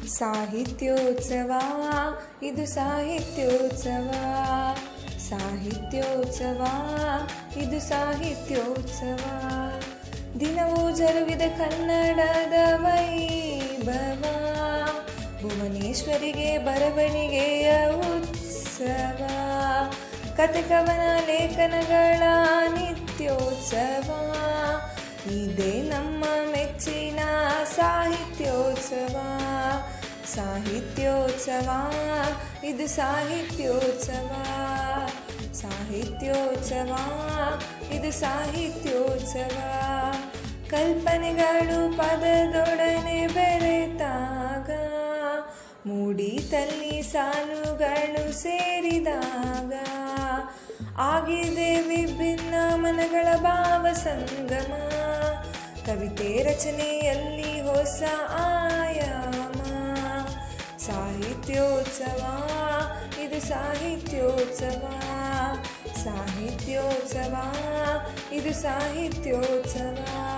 ಸಾಹಿತ್ಯೋತ್ಸವ ಇದು ಸಾಹಿತ್ಯೋತ್ಸವ ಸಾಹಿತ್ಯೋತ್ಸವ ಇದು ಸಾಹಿತ್ಯೋತ್ಸವ ದಿನವೂ ಜರುಗಿದೆ ಕನ್ನಡದ ವೈಭವ ಭುವನೇಶ್ವರಿಗೆ ಬರವಣಿಗೆಯ ಉತ್ಸವ ಕತೆ ಕವನ ಲೇಖನಗಳ ನಿತ್ಯೋತ್ಸವ ಇದೇ ನಮ್ಮ ಮೆಚ್ಚಿನ ಸಾಹಿತ್ಯೋತ್ಸವ ಸಾಹಿತ್ಯೋತ್ಸವ ಇದು ಸಾಹಿತ್ಯೋತ್ಸವ ಸಾಹಿತ್ಯೋತ್ಸವ ಇದು ಸಾಹಿತ್ಯೋತ್ಸವ ಕಲ್ಪನೆಗಳು ಪದದೊಡನೆ ಬೆರೆತಾಗ ಮೂಡಿತಲ್ಲಿ ಸಾಲುಗಳು ಸೇರಿದಾಗ ಆಗಿದೆ ವಿಭಿನ್ನ ಮನಗಳ ಭಾವ ಸಂಗಮ ಕವಿತೆ ರಚನೆಯಲ್ಲಿ ಹೊಸ ಆಯಾಮ ಸಾಹಿತ್ಯೋತ್ಸವ ಇದು ಸಾಹಿತ್ಯೋತ್ಸವ ಸಾಹಿತ್ಯೋತ್ಸವ ಇದು ಸಾಹಿತ್ಯೋತ್ಸವ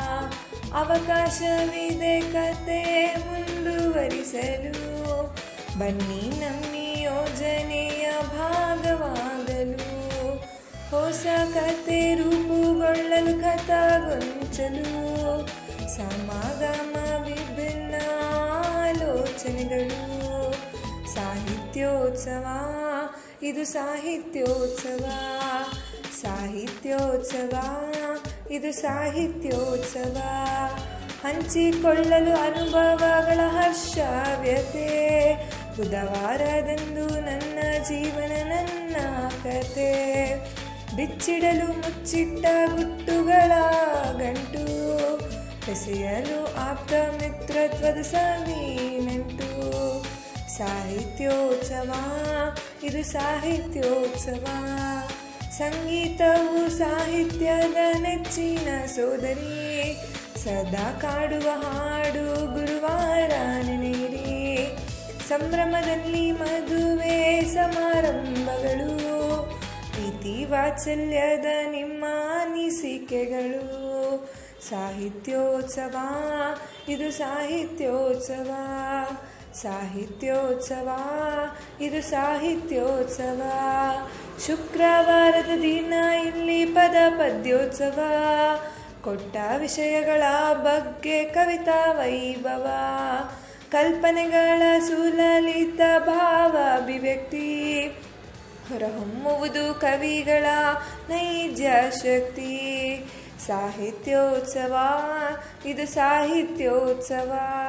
ಅವಕಾಶವಿದೆ ಕತೆ ಮುಂದುವರಿಸಲು ಬನ್ನಿ ನಮ್ಮಿ ಯೋಜನೆಯ ಭಾಗವಾಗಲು ಹೊಸ ಕತೆ ರೂಪುಗೊಳ್ಳಲು ಕಥಾಗೊಂಚಲು ಸಮಾಗಮ ವಿಭಿನ್ನ ಆಲೋಚನೆಗಳು ಸಾಹಿತ್ಯೋತ್ಸವ ಇದು ಸಾಹಿತ್ಯೋತ್ಸವ ಸಾಹಿತ್ಯೋತ್ಸವ ಇದು ಸಾಹಿತ್ಯೋತ್ಸವ ಹಂಚಿಕೊಳ್ಳಲು ಅನುಭವಗಳ ಹರ್ಷವ್ಯತೆ ಬುಧವಾರದಂದು ನನ್ನ ಜೀವನ ನನ್ನ ಕತೆ ಬಿಚ್ಚಿಡಲು ಮುಚ್ಚಿಟ್ಟ ಗುಟ್ಟುಗಳ ಗಂಟು ಬೆಸೆಯಲು ಆಪ್ತ ಮಿತ್ರತ್ವದ ಸವಿ ನಂಟು ಸಾಹಿತ್ಯೋತ್ಸವ ಇದು ಸಾಹಿತ್ಯೋತ್ಸವ ಸಂಗೀತವು ಸಾಹಿತ್ಯದ ನೆಚ್ಚಿನ ಸೋದರಿ ಸದಾ ಕಾಡುವ ಹಾಡು ಗುರುವಾರ ನೆನೆಯಿರಿ ಸಂಭ್ರಮದಲ್ಲಿ ಮದುವೆ ಸಮಾರಂಭಗಳು ಪ್ರೀತಿ ವಾತ್ಸಲ್ಯದ ನಿಮ್ಮ ಅನಿಸಿಕೆಗಳು ಸಾಹಿತ್ಯೋತ್ಸವ ಇದು ಸಾಹಿತ್ಯೋತ್ಸವ ಸಾಹಿತ್ಯೋತ್ಸವ ಇದು ಸಾಹಿತ್ಯೋತ್ಸವ ಶುಕ್ರವಾರದ ದಿನ ಇಲ್ಲಿ ಪದ ಪದ್ಯೋತ್ಸವ ಕೊಟ್ಟ ವಿಷಯಗಳ ಬಗ್ಗೆ ಕವಿತಾ ವೈಭವ ಕಲ್ಪನೆಗಳ ಸುಲಲಿತ ಭಾವ ಅಭಿವ್ಯಕ್ತಿ ಹೊರಹೊಮ್ಮುವುದು ಕವಿಗಳ ನೈಜ ಶಕ್ತಿ ಸಾಹಿತ್ಯೋತ್ಸವ ಇದು ಸಾಹಿತ್ಯೋತ್ಸವ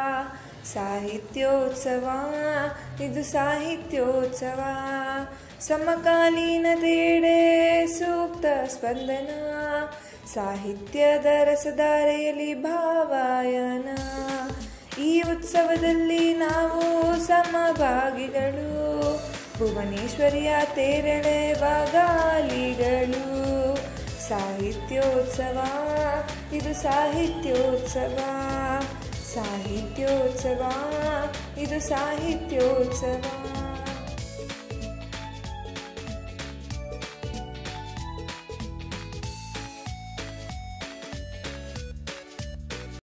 ಸಾಹಿತ್ಯೋತ್ಸವ ಇದು ಸಾಹಿತ್ಯೋತ್ಸವ ಸಮಕಾಲೀನತೆಯೆಡೆ ಸೂಕ್ತ ಸ್ಪಂದನ ಸಾಹಿತ್ಯದ ರಸಧಾರೆಯಲ್ಲಿ ಭಾವಾಯನ ಈ ಉತ್ಸವದಲ್ಲಿ ನಾವು ಸಮಭಾಗಿಗಳು ಭುವನೇಶ್ವರಿಯ ತೇರಳೆವಾಗಾಲಿಗಳು ಸಾಹಿತ್ಯೋತ್ಸವ ಇದು ಸಾಹಿತ್ಯೋತ್ಸವ ಸಾಹಿತ್ಯೋತ್ಸವ ಇದು ಸಾಹಿತ್ಯೋತ್ಸವ